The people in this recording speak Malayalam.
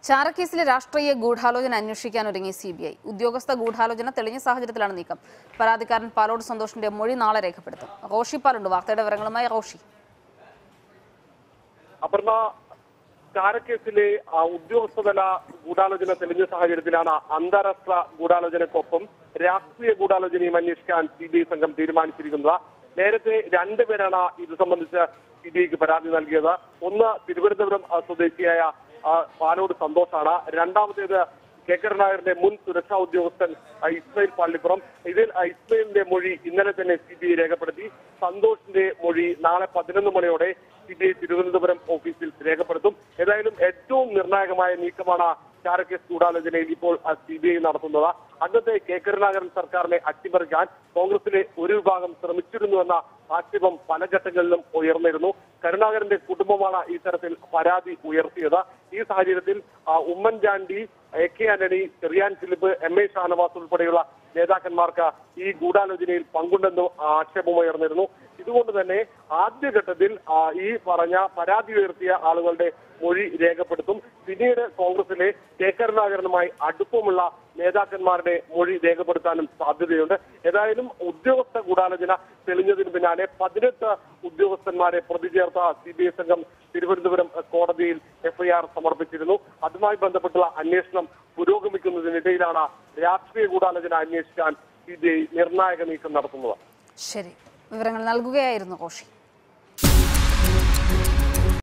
ചാരക്കേസിലെ രാഷ്ട്രീയ ഗൂഢാലോചന അന്വേഷിക്കാൻ ഒരുങ്ങി സി ബി ഐ ഉദ്യോഗസ്ഥ ഗൂഢാലോചന തെളിഞ്ഞ സാഹചര്യത്തിലാണ് നീക്കം പരാതിക്കാരൻ പാലോട് സന്തോഷിന്റെ മൊഴി നാളെ രേഖപ്പെടുത്തും റോഷി പാലുണ്ട് വാർത്തയുടെ വിവരങ്ങളുമായി റോഷി അപർണ ചാരക്കേസിലെ ആ, ഉദ്യോഗസ്ഥതല ഗൂഢാലോചന തെളിഞ്ഞ സാഹചര്യത്തിലാണ് അന്താരാഷ്ട്ര ഗൂഢാലോചനക്കൊപ്പം രാഷ്ട്രീയ ഗൂഢാലോചനയും അന്വേഷിക്കാൻ സി ബി ഐ സംഘം തീരുമാനിച്ചിരിക്കുന്നത് നേരത്തെ രണ്ടുപേരാണ് ഇത് സംബന്ധിച്ച് സി ബി ഐക്ക് പരാതി നൽകിയത് ഒന്ന് തിരുവനന്തപുരം ആ, സ്വദേശിയായ ആ, പാലോട് സന്തോഷാണ് രണ്ടാമത്തേത് കെ കരുണാകരന്റെ മുൻ സുരക്ഷാ ഉദ്യോഗസ്ഥൻ ആ, ഇസ്മയിൽ പള്ളിപ്പുറം ഇതിൽ ആ, ഇസ്മയിലിന്റെ മൊഴി ഇന്നലെ തന്നെ സി ബി ഐ രേഖപ്പെടുത്തി സന്തോഷിന്റെ മൊഴി നാളെ പതിനൊന്ന് മണിയോടെ സി ബി ഐ തിരുവനന്തപുരം ഓഫീസിൽ രേഖപ്പെടുത്തും ഏതായാലും ഏറ്റവും നിർണായകമായ നീക്കമാണ് ചാരക്കേസ് ഗൂഢാലോചനയിൽ ഇപ്പോൾ സി ബി ഐ നടത്തുന്നത് അന്നത്തെ കെ കരുണാകരൻ സർക്കാരിനെ അട്ടിമറിക്കാൻ കോൺഗ്രസിലെ ഒരു വിഭാഗം ശ്രമിച്ചിരുന്നുവെന്ന ആക്ഷേപം പല ഘട്ടങ്ങളിലും ഉയർന്നിരുന്നു കരുണാകരന്റെ കുടുംബമാണ് ഈ തരത്തിൽ പരാതി ഉയർത്തിയത് ഈ സാഹചര്യത്തിൽ ആ, Oommen Chandy A K Antony Cherian Philip M A Shanavas ഉൾപ്പെടെയുള്ള നേതാക്കന്മാർക്ക് ഈ ഗൂഢാലോചനയിൽ പങ്കുണ്ടെന്നും ആക്ഷേപമുയർന്നിരുന്നു ഇതുകൊണ്ട് തന്നെ ആദ്യഘട്ടത്തിൽ ആ, ഈ പറഞ്ഞ പരാതി ഉയർത്തിയ ആളുകളുടെ മൊഴി രേഖപ്പെടുത്തും പിന്നീട് കോൺഗ്രസിലെ കെ കരുണാകരനുമായി അടുപ്പമുള്ള നേതാക്കന്മാരുടെ മൊഴി രേഖപ്പെടുത്താനും സാധ്യതയുണ്ട് ഏതായാലും ഉദ്യോഗസ്ഥ ഗൂഢാലോചന തെളിഞ്ഞതിന് പിന്നാലെ പതിനെട്ട് ഉദ്യോഗസ്ഥന്മാരെ പ്രതി ചേർത്ത സി ബി ഐ സംഘം തിരുവനന്തപുരം കോടതിയിൽ എഫ്ഐആർ സമർപ്പിച്ചിരുന്നു അതുമായി ബന്ധപ്പെട്ടുള്ള അന്വേഷണം പുരോഗമിക്കുന്നതിനിടയിലാണ് രാഷ്ട്രീയ ഗൂഢാലോചന അന്വേഷിക്കാൻ സി ബി ഐ നിർണായക നീക്കം നടത്തുന്നത് ശരി വിവരങ്ങൾ നൽകുകയായിരുന്നു റോഷി